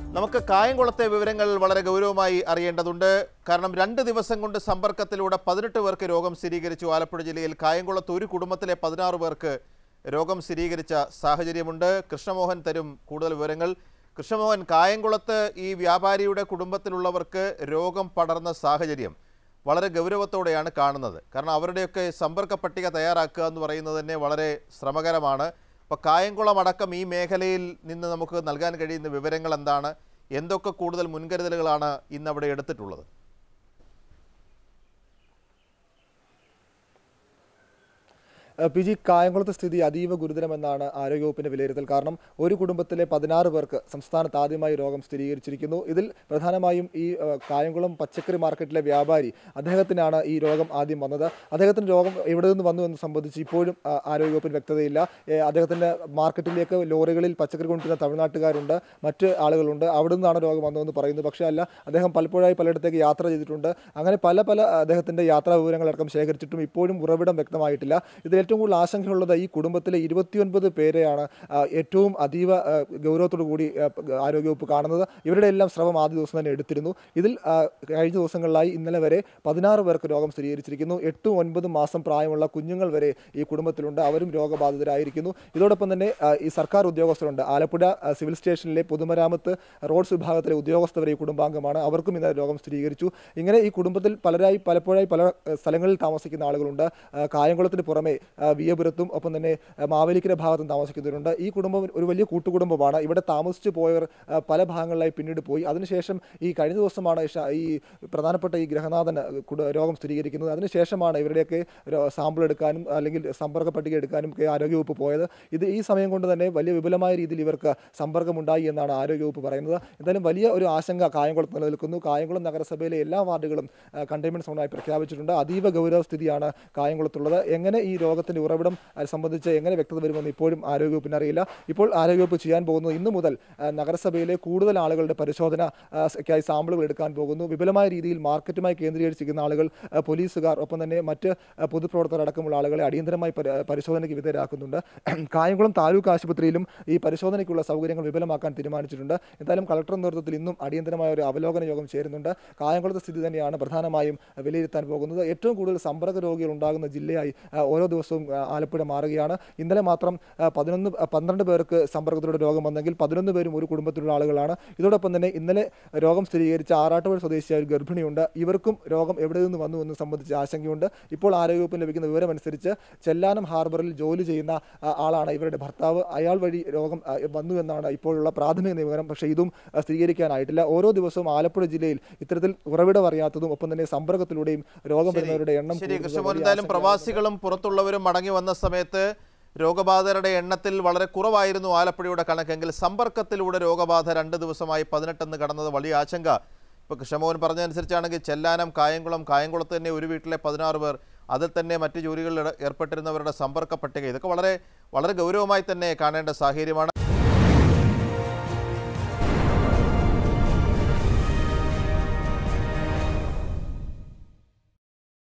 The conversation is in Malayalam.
നമുക്ക് കായംകുളത്തെ വിവരങ്ങൾ വളരെ ഗൗരവമായി അറിയേണ്ടതുണ്ട് കാരണം രണ്ട് ദിവസം കൊണ്ട് സമ്പർക്കത്തിലൂടെ പതിനെട്ട് പേർക്ക് രോഗം സ്ഥിരീകരിച്ചു ആലപ്പുഴ ജില്ലയിൽ കായംകുളത്ത് ഒരു കുടുംബത്തിലെ പതിനാറ് പേർക്ക് രോഗം സ്ഥിരീകരിച്ച സാഹചര്യമുണ്ട് കൃഷ്ണമോഹൻ തരും കൂടുതൽ വിവരങ്ങൾ കൃഷ്ണമോഹൻ കായംകുളത്ത് ഈ വ്യാപാരിയുടെ കുടുംബത്തിലുള്ളവർക്ക് രോഗം പടർന്ന സാഹചര്യം വളരെ ഗൗരവത്തോടെയാണ് കാണുന്നത് കാരണം അവരുടെയൊക്കെ സമ്പർക്ക പട്ടിക തയ്യാറാക്കുക എന്ന് പറയുന്നത് തന്നെ വളരെ ശ്രമകരമാണ് അപ്പോൾ കായംകുളം അടക്കം ഈ മേഖലയിൽ നിന്ന് നമുക്ക് നൽകാൻ കഴിയുന്ന വിവരങ്ങൾ എന്താണ് എന്തൊക്കെ കൂടുതൽ മുൻകരുതലുകളാണ് ഇന്ന് അവിടെ എടുത്തിട്ടുള്ളത് ഏഹ് പി ജി കായംകുളത്തെ സ്ഥിതി അതീവ ഗുരുതരമെന്നാണ് ആരോഗ്യവകുപ്പിന്റെ വിലയിരുത്തൽ കാരണം ഒരു കുടുംബത്തിലെ പതിനാറ് പേർക്ക് സംസ്ഥാനത്ത് ആദ്യമായി രോഗം സ്ഥിരീകരിച്ചിരിക്കുന്നു ഇതിൽ പ്രധാനമായും ഈ ഏഹ്, കായംകുളം പച്ചക്കറി മാർക്കറ്റിലെ വ്യാപാരി അദ്ദേഹത്തിനാണ് ഈ രോഗം ആദ്യം വന്നത് അദ്ദേഹത്തിന് രോഗം എവിടെ നിന്ന് വന്നു എന്ന് സംബന്ധിച്ച് ഇപ്പോഴും ആ, ആരോഗ്യവകുപ്പിന് വ്യക്തതയില്ല ഏഹ്, അദ്ദേഹത്തിന്റെ മാർക്കറ്റിലേക്ക് ലോറികളിൽ പച്ചക്കറി കൊണ്ടുവരുന്ന തമിഴ്നാട്ടുകാരുണ്ട് മറ്റ് ആളുകളുണ്ട് അവിടെ നിന്നാണ് രോഗം വന്നതെന്ന് പറയുന്നു പക്ഷേ അല്ല അദ്ദേഹം പലപ്പോഴായി പലയിടത്തേക്ക് യാത്ര ചെയ്തിട്ടുണ്ട് അങ്ങനെ പല പല അദ്ദേഹത്തിന്റെ യാത്രാ വിവരങ്ങളടക്കം ശേഖരിച്ചിട്ടും ഇപ്പോഴും ഉറവിടം വ്യക്തമായിട്ടില്ല ഇതിൽ ഏറ്റവും കൂടുതൽ ആശങ്കയുള്ളത് ഈ കുടുംബത്തിലെ ഇരുപത്തിയൊൻപത് പേരെയാണ് ആ, ഏറ്റവും അതീവ ആ, ഗൗരവത്തോടു കൂടി ആ, ആരോഗ്യവകുപ്പ് കാണുന്നത് ഇവരുടെ എല്ലാം സ്രവം ആദ്യ ദിവസം തന്നെ എടുത്തിരുന്നു ഇതിൽ ആ, കഴിഞ്ഞ ദിവസങ്ങളിലായി ഇന്നലെ വരെ പതിനാറ് പേർക്ക് രോഗം സ്ഥിരീകരിച്ചിരിക്കുന്നു എട്ടും ഒൻപതും മാസം പ്രായമുള്ള കുഞ്ഞുങ്ങൾ വരെ ഈ കുടുംബത്തിലുണ്ട് അവരും രോഗബാധിതരായിരിക്കുന്നു ഇതോടൊപ്പം തന്നെ ആ, ഈ സർക്കാർ ഉദ്യോഗസ്ഥരുണ്ട് ആലപ്പുഴ ആ, സിവിൽ സ്റ്റേഷനിലെ പൊതുമരാമത്ത് റോഡ്സ് വിഭാഗത്തിലെ ഉദ്യോഗസ്ഥർ ഈ കുടുംബാംഗമാണ് അവർക്കും ഇന്നലെ രോഗം സ്ഥിരീകരിച്ചു ഇങ്ങനെ ഈ കുടുംബത്തിൽ പലരായി പലപ്പോഴായി പല ആ, സ്ഥലങ്ങളിൽ താമസിക്കുന്ന ആളുകളുണ്ട് ആ, കായംകുളത്തിന് പുറമെ ആ, വിയപുരത്തും ഒപ്പം തന്നെ ആ, മാവേലിക്കര ഭാഗത്തും താമസിക്കുന്നവരുണ്ട് ഈ കുടുംബം ഒരു വലിയ കൂട്ടുകുടുംബമാണ് ഇവിടെ താമസിച്ചു പോയവർ ആ, പല ഭാഗങ്ങളിലായി പിന്നീട് പോയി അതിനുശേഷം ഈ കഴിഞ്ഞ ദിവസമാണ് ഈ ഷ- ഈ പ്രധാനപ്പെട്ട ഈ ഗ്രഹനാഥന് കുട- രോഗം സ്ഥിരീകരിക്കുന്നത് അതിനുശേഷമാണ് ഇവരുടെയൊക്കെ രോ- സാമ്പിൾ എടുക്കാനും അല്ലെങ്കിൽ സമ്പർക്ക പട്ടിക എടുക്കാനും ഒക്കെ ആരോഗ്യവകുപ്പ് പോയത് ഇത് ഈ സമയം കൊണ്ട് തന്നെ വലിയ വിപുലമായ രീതിയിൽ ഇവർക്ക് സമ്പർക്കമുണ്ടായി എന്നാണ് ആരോഗ്യവകുപ്പ് പറയുന്നത് എന്തായാലും വലിയ ഒരു ആശങ്ക കായംകുളത്ത് നിലനിൽക്കുന്നു കായംകുളം നഗരസഭയിലെ എല്ലാ വാർഡുകളും കണ്ടെയ്ൻമെന്റ് സോണായി പ്രഖ്യാപിച്ചിട്ടുണ്ട് അതീവ ഗൗരവ സ്ഥിതിയാണ് കായംകുളത്തുള്ളത് എങ്ങനെ ഈ രോഗത്തിന്റെ ഉറവിടം അത് സംബന്ധിച്ച് എങ്ങനെ വ്യക്തത വരുമെന്ന് ഇപ്പോഴും ആരോഗ്യവകുപ്പിന് അറിയില്ല ഇപ്പോൾ ആരോഗ്യവകുപ്പ് ചെയ്യാൻ പോകുന്നത് ഇന്നു മുതൽ ആ, നഗരസഭയിലെ കൂടുതൽ ആളുകളുടെ പരിശോധന ആ, ക്കായി സാമ്പിളുകൾ എടുക്കാൻ പോകുന്നു വിപുലമായ രീതിയിൽ മാർക്കറ്റുമായി കേന്ദ്രീകരിച്ചിരിക്കുന്ന ആളുകൾ ആ, പോലീസുകാർ ഒപ്പം തന്നെ മറ്റ് ആ, പൊതുപ്രവർത്തകർ അടക്കമുള്ള ആളുകളെ അടിയന്തരമായി പരി- പരിശോധനയ്ക്ക് വിധേയരാക്കുന്നുണ്ട് കായംകുളം താലൂക്ക് ആശുപത്രിയിലും ഈ പരിശോധനയ്ക്കുള്ള സൗകര്യങ്ങൾ വിപുലമാക്കാൻ തീരുമാനിച്ചിട്ടുണ്ട് എന്തായാലും കളക്ടർ നേതൃത്വത്തിൽ ഇന്നും അടിയന്തരമായ ഒരു അവലോകന യോഗം ചേരുന്നുണ്ട് കായംകുളത്തെ സ്ഥിതി തന്നെയാണ് പ്രധാനമായും വിലയിരുത്താൻ പോകുന്നത് ഏറ്റവും കൂടുതൽ സമ്പർക്ക രോഗികൾ ഉണ്ടാകുന്ന ജില്ലയായി ആ, ഓരോ ദിവസവും ആ, ആലപ്പുഴ മാറുകയാണ് ഇന്നലെ മാത്രം ആ, പതിനൊന്ന് ആ, പന്ത്രണ്ട് പേർക്ക് സമ്പർക്കത്തിലൂടെ രോഗം വന്നെങ്കിൽ പതിനൊന്ന് പേരും ഒരു കുടുംബത്തിലുള്ള ആളുകളാണ് ഇതോടൊപ്പം തന്നെ ഇന്നലെ രോഗം സ്ഥിരീകരിച്ച ആറാട്ടുപുഴ സ്വദേശിയായ ഒരു ഗർഭിണിയുണ്ട് ഇവർക്കും രോഗം എവിടെ നിന്ന് വന്നു എന്ന് സംബന്ധിച്ച് ആശങ്കയുണ്ട് ഇപ്പോൾ ആരോഗ്യവകുപ്പിന് ലഭിക്കുന്ന വിവരമനുസരിച്ച് ചെല്ലാനം ഹാർബറിൽ ജോലി ചെയ്യുന്ന ആ, ആളാണ് ഇവരുടെ ഭർത്താവ് അയാൾ വഴി രോഗം ആ, വന്നു എന്നാണ് ഇപ്പോഴുള്ള പ്രാഥമിക നിഗമനം പക്ഷേ ഇതും ആ, സ്ഥിരീകരിക്കാനായിട്ടില്ല ഓരോ ദിവസവും ആലപ്പുഴ ജില്ലയിൽ ഇത്തരത്തിൽ ഉറവിടം അറിയാത്തതും ഒപ്പം തന്നെ സമ്പർക്കത്തിലൂടെയും രോഗം വരുന്നവരുടെ എണ്ണം ശരി കൂടുന്നത് കൃഷ്ണമോഹൻ വലിയ എന്തായാലും ആശങ്കയാണ്. പ്രവാസികളും പുറത്തുള്ളവരും മടങ്ങി വന്ന സമയത്ത് രോഗബാധിതരുടെ എണ്ണത്തിൽ വളരെ കുറവായിരുന്നു ആലപ്പുഴയുടെ കണക്കെങ്കിൽ സമ്പർക്കത്തിലൂടെ രോഗബാധ രണ്ട് ദിവസമായി പതിനെട്ടെന്ന് കടന്നത് വലിയ ആശങ്ക ഇപ്പോൾ കൃഷ്ണമോഹൻ പറഞ്ഞതനുസരിച്ചാണെങ്കിൽ ചെല്ലാനം കായംകുളം കായംകുളത്ത് തന്നെ ഒരു വീട്ടിലെ പതിനാറ് പേർ അതിൽ തന്നെ മറ്റ് ജോലികളിൽ ഏർപ്പെട്ടിരുന്നവരുടെ സമ്പർക്ക പട്ടിക ഇതൊക്കെ വളരെ വളരെ ഗൗരവമായി തന്നെ കാണേണ്ട സാഹചര്യമാണ്